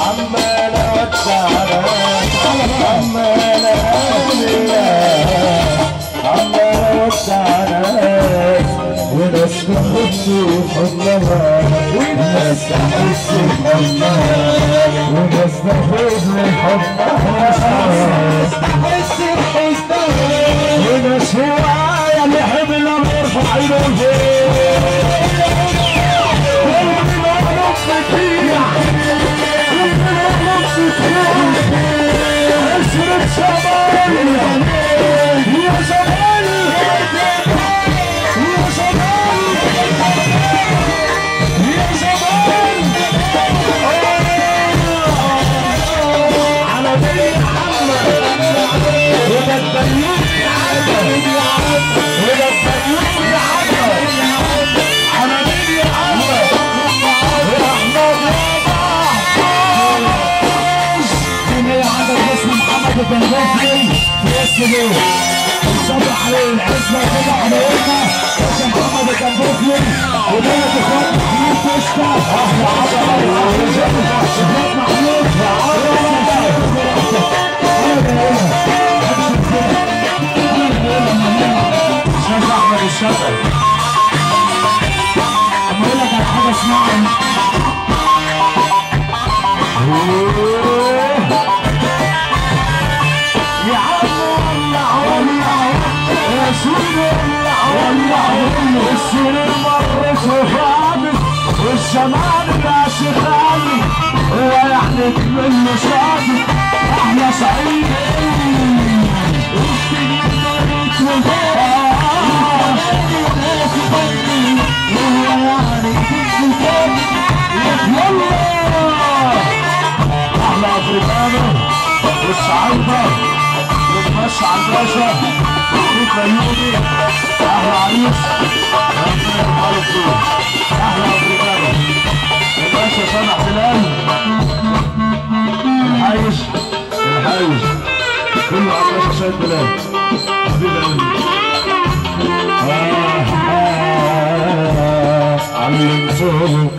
عمال اودعنا عمال اهلنا عمال اودعنا وناس تحس بحضنها وناس تحس بحضنها وناس تحس بحضنها احس بحزنها وناس هواية اللي يحب لما يرفع ايده لفوق عشرة شباب يا شباب يا شباب يا شباب على دين محمد وده البيوت يا عم وده البيوت يا عم على دين يا عم يا احمد اللي عندك اسم محمد الجنزافي في اسم ليه صبر عليه العزة كده علينا باشا محمد الجنزافي ودولة اخوات محمود كشكا احلى عضلة اخوات محمود استاذ احمد الشافعي اما اقول لك على حاجه اسمعها يا عم ولع يا سيدي ولع السنين مرت وفاتت والزمان ماشي خالي ويحلف منه صادق احلى سعيد السنين مرت احلى افريقانو والصعايده والمشي على الباشا وفيك بيومي احلى عريس ربنا يبارك فيه احلى افريقانو الباشا سامح بلال الحايش الحايش كله على الباشا سيد بلال حبيب قلبي آه آه علمتهم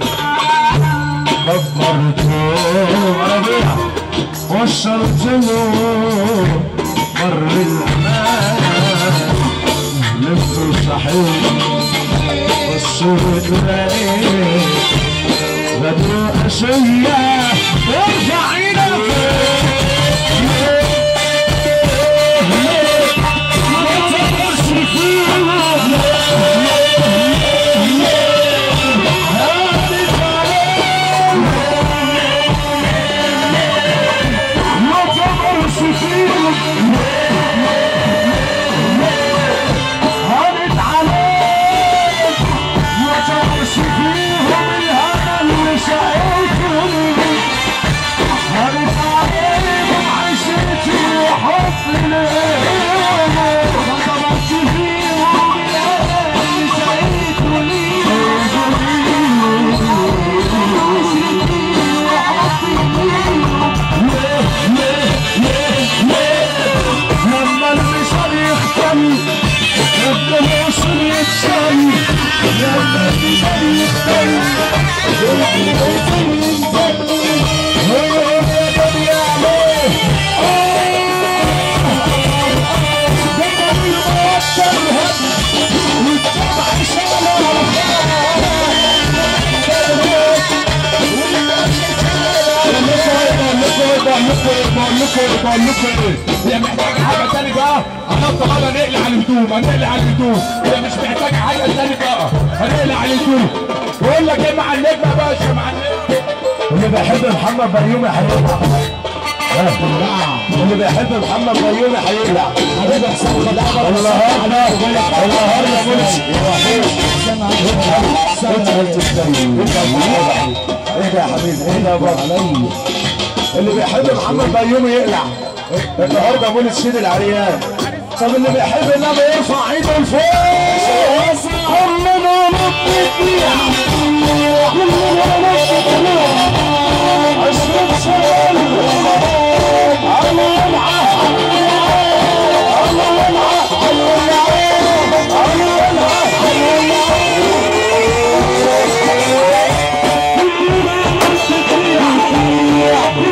كبرتهم ربيع وشرت له مر الامان لفت صحيح والصوت رايق بدر اشيه ارجع ما تمرش فيهم هانت عليك ما تمرش فيهم الهنا اللي شقيتهم هانت عليهم عشرتي وحب ليهم ما تمرش فيهم الهنا اللي شقيتهم لما المثال يختل الدروس يتشل لما المثال يختل الدروس يتشل هو يقدر يعمل لما الموتر هد والطبع شالها هي محتاجة حاجة تاني بقى هنط بقى نقلع على الهدوم هنقلع على الهدوم هي مش محتاجة حاجة تاني بقى هنقلع على الهدوم بقول لك ايه مع النجمة يا باشا مع النجمة اللي بيحب محمد بيومي هيقلع اللي بيحب محمد بيومي هيقلع حبيبي حسام خلعبه النهارده النهارده فلوس انت قلت الكريم ايه ده يا حبيبي ايه ده يا بابا اللي بيحب محمد بيومي يقلع النهارده مولد سيد العريان طب اللي بيحب انما يرفع ايده لفوق كلنا نبكي كلنا نبكي عشرة سنين الله يلعب الله يلعب الله يلعب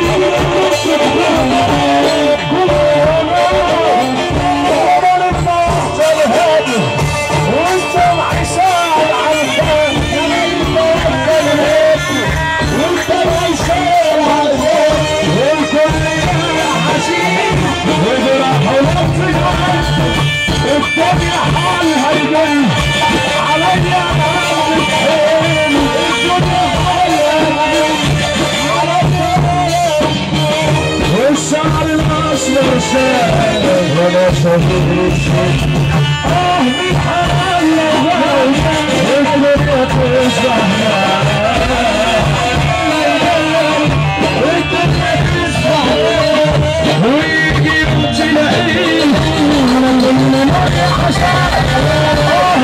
اسم الرسالة ولا شهيد رسالة اه من حال الدنيا تصبح ويجي تلاقيه من كل نار عشان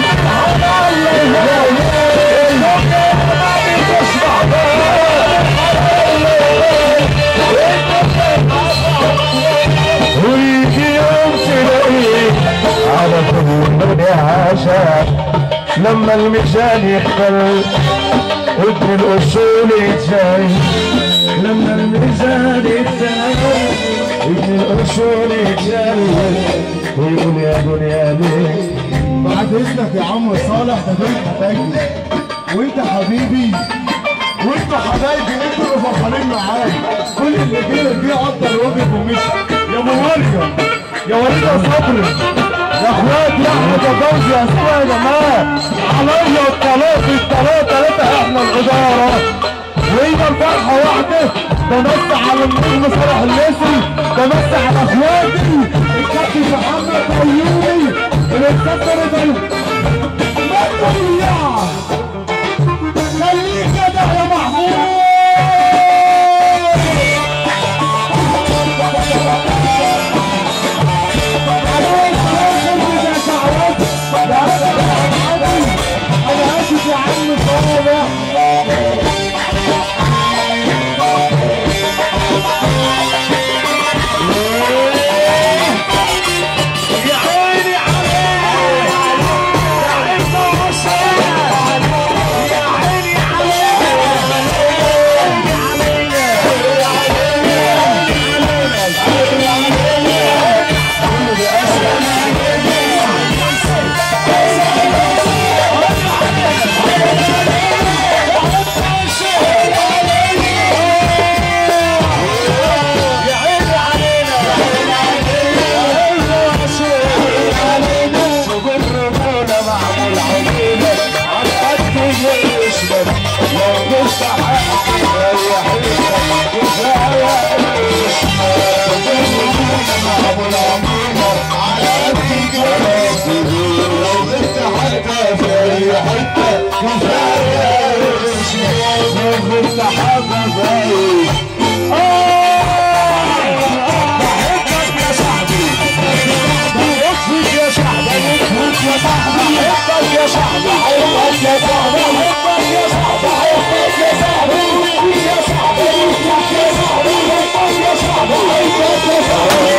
ويجي يوم تلاقيه على كل الدنيا عشان لما الميزان يقبل ابن الاصول يتزاي لما الميزان يتزاي ابن الاصول يتزاي ويقول يا دنيا ليه بعد اذنك يا عم صالح ده دول حبايبي وانت حبيبي وانت حبايبي انتوا اللي فرحانين معايا كل اللي جه جه قدر وجهك ومشي يا ابو مريم يا وليد يا صبري يا اخواتي يا احمد يا فوزي يا اسماء يا جماعه عليا الثلاثه الثلاثه ثلاثه احنا الاداره وهي الفرحه واحده بمس على النجم صلاح الليثي بمس على اخواتي الكابتن محمد ايوبي الاستاذ رضا مدنية خليك جدع يا محمود انا اسف يا عم صالح يا عيني عليك يا ابن حسين يا عيني يا عيني علينا صبرنا معمول علينا على قد جسمك لو قلت حقك ريحينا كفايه معمول علينا على قد جسمك لو قلت حقك في حته كفايه لو قلت حقك في بحبك يا صاحبي اكفيك يا صاحبي اكفيك يا صاحبي احبك يا صاحبي احبك يا صاحبي احبك يا صاحبي احبك يا صاحبي احبك يا صاحبي احبك يا صاحبي احبك يا صاحبي احبك يا صاحبي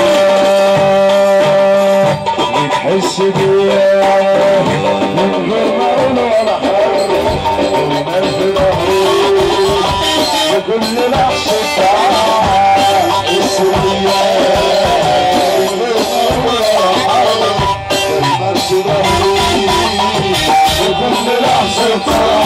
بتحس بيا من غير ما اقول ولا حاجه والناس بتقول بكل لحظه تعال حس بيا من غير ما اقول ولا حاجه والناس بتقول بكل لحظه تعال